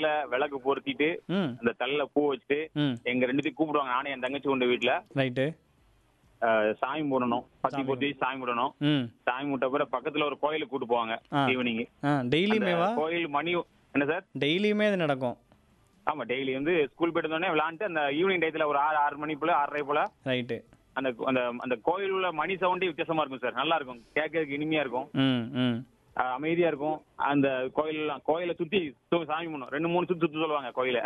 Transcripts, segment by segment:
இடத்துல விளக்கு பொருத்திட்டு ம் அந்த தலையில பூ வச்சுட்டு ம் எங்க ரெண்டுத்தையும் கூப்பிடுவாங்க நானும் என் தங்கச்சி உண்டு வீட்டுல ரைட்டு அஹ், சாமி போடணும் பத்தி பொத்தி சாமி போடணும் ம் சாமி விட்ட பிறகு பக்கத்துல ஒரு கோயிலுக்கு கூட்டு போவாங்க ஆ. ஈவினிங் ஆ டெய்லியுமேவா கோயில் மணி என்ன சார் டெய்லியுமே இது நடக்கும் ஆமா டெய்லி வந்து ஸ்கூல் போயிட்டு வந்தோடனே விளாண்டுட்டு அந்த ஈவினிங் டயத்துல ஒரு ஆறு ஆறு மணி போல ஆறரை போல ரைட்டு அந்த அந்த அந்த கோயில் உள்ள மணி சவுண்டே வித்தியாசமா இருக்கும் சார் நல்லா இருக்கும் கேட்கறதுக்கு இனிமையா இருக்கும் ம் ம் அஹ், அமைதியா இருக்கும் அந்த கோயிலெல்லாம் கோயிலை சுத்தி சு- சாமி பண்ணும் ரெண்டு மூணு சுத்தி சுத்தி சொல்லுவாங்க கோயிலை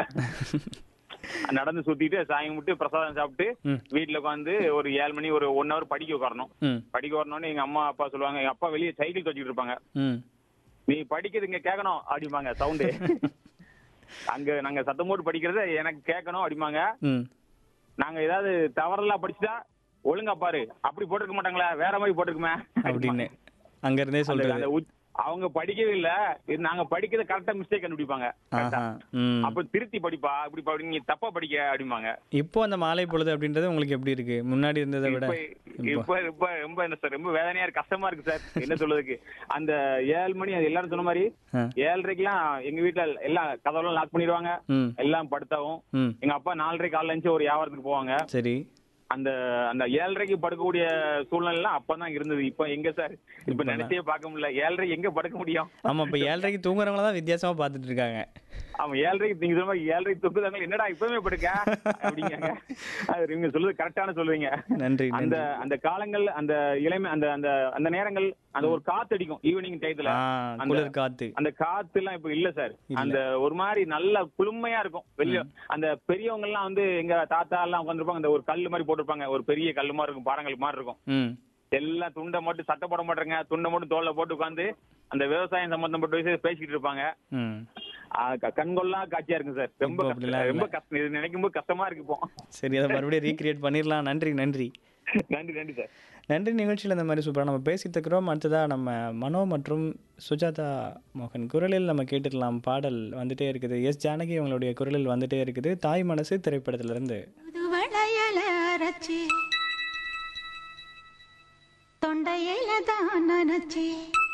நடந்து சுத்திட்டு சாமி கும்பிட்டு பிரசாதம் சாப்பிட்டு ம். வீட்டுல உட்காந்து ஒரு ஏழு மணி ஒரு ஒன் ஹவர் படிக்க உட்காரணும் ம் படிக்க வரணும்னு எங்க அம்மா அப்பா சொல்லுவாங்க எங்க அப்பா வெளியே சைக்கிள் வச்சுக்கிட்டு இருப்பாங்க ம் நீ படிக்கிறது இங்க கேட்கணும் அப்படிம்பாங்க சவுண்டு அங்க நாங்க சத்தம் போட்டு படிக்கிறத எனக்கு கேட்கணும் அப்படிம்பாங்க ம் நாங்க ஏதாவது தவறெல்லாம் படிச்சுட்டா ஒழுங்கா பாரு அப்படி போட்டிருக்க மாட்டாங்களா வேற மாதிரி போட்டிருக்குமே அப்படின்னு அங்க இருந்தே அந்த- சொல்றது அந்த உச்- அவங்க படிக்கவே இல்ல இது நாங்க படிக்கிறத கரெக்டா மிஸ்டேக் கண்டுபிடிப்பாங்க correct ஆ. ஆஹா ம் அப்ப திருத்தி படிப்பா இப்படி படி நீ தப்பா படிக்க அப்படிம்பாங்க இப்போ அந்த மாலை பொழுது அப்படின்றது உங்களுக்கு எப்படி இருக்கு முன்னாடி இருந்ததை விட இப்ப இப்ப ரொம்ப ரொம்ப என்ன சார் ரொம்ப வேதனையா இருக்கு கஷ்டமா இருக்கு சார் என்ன சொல்றதுக்கு அந்த ஏழு மணி அது எல்லாரும் சொன்ன மாதிரி ஆ. ஏழரைக்கெல்லாம் எங்க வீட்டுல எல்லாம் கதவெல்லாம் லாக் பண்ணிடுவாங்க ம் எல்லாம் படுத்தாவும் ம் எங்க அப்பா நாலரை காலைல இருந்துச்சு ஒரு வியாபாரத்துக்கு போவாங்க சரி அந்த அந்த ஏழரைக்கு படுக்கக்கூடிய சூழ்நிலை எல்லாம் அப்பதான் இருந்தது இப்ப எங்க சார் இப்ப நினைச்சே பார்க்க முடியல ஏழரை எங்க படுக்க முடியும் ஆமா இப்ப ஏழரைக்கு தூங்குறவங்கள தான் வித்தியாசமா பார்த்துட்டு இருக்காங்க அவன் ஏழரைக்கு நீங்க சொல்ற மாதிரி ஏழரைக்கு தூக்குதாங்க என்னடா இப்பவே படுக்க அப்படிங்க அது நீங்க சொல்றது கரெக்டான சொல்றீங்க நன்றி அந்த நன்றி அந்த காலங்கள் அந்த இளமை அந்த அந்த அந்த நேரங்கள் அந்த ஒரு காத்து அடிக்கும் ஈவினிங் டயத்துல ஆ அந்த- குளிர் காத்து அந்த காத்து எல்லாம் இப்ப இல்ல சார் இல்ல. அந்த ஒரு மாதிரி நல்ல குளுமையா இருக்கும் வெளிய அந்த பெரியவங்க எல்லாம் வந்து எங்க தாத்தா எல்லாம் உட்காந்துருப்பாங்க அந்த ஒரு கல்லு மாதிரி போட்டிருப்பாங்க ஒரு பெரிய கல்லு மாதிரி இருக்கும் பாறங்கள் மாதிரி இருக்கும் ம் எல்லாம் துண்டை மட்டும் சட்டை போட மாட்டேங்க துண்டை மட்டும் தோல்ல போட்டு உட்காந்து அந்த விவசாயம் சம்பந்தப்பட்ட விஷயம் பேசிக்கிட்டு இருப்பாங்க ம் ஆ, க- கண்கொள்ளா காட்சியா இருக்கு சார் ரொம்ப இப்போ கஷ்டம். அப்படிலாம் இல்ல. ரொம்ப கஷ்டம் இது நினைக்கும் போது கஷ்டமா இருக்கு இப்போ சரி அதை மறுபடியும் ரீக்ரியேட் பண்ணிடலாம் நன்றி நன்றி நன்றி நன்றி சார் நன்றி நிகழ்ச்சியில் இந்த மாதிரி சூப்பராக நம்ம பேசிட்டு இருக்கிறோம் அடுத்ததாக நம்ம மனோ மற்றும் சுஜாதா மோகன் குரலில் நம்ம கேட்டுக்கலாம் பாடல் வந்துட்டே இருக்குது எஸ் ஜானகி அவங்களுடைய குரலில் வந்துட்டே இருக்குது தாய் மனசு திரைப்படத்திலிருந்து புது வளையல அரைச்சி தொண்டையில தான் நினைச்சி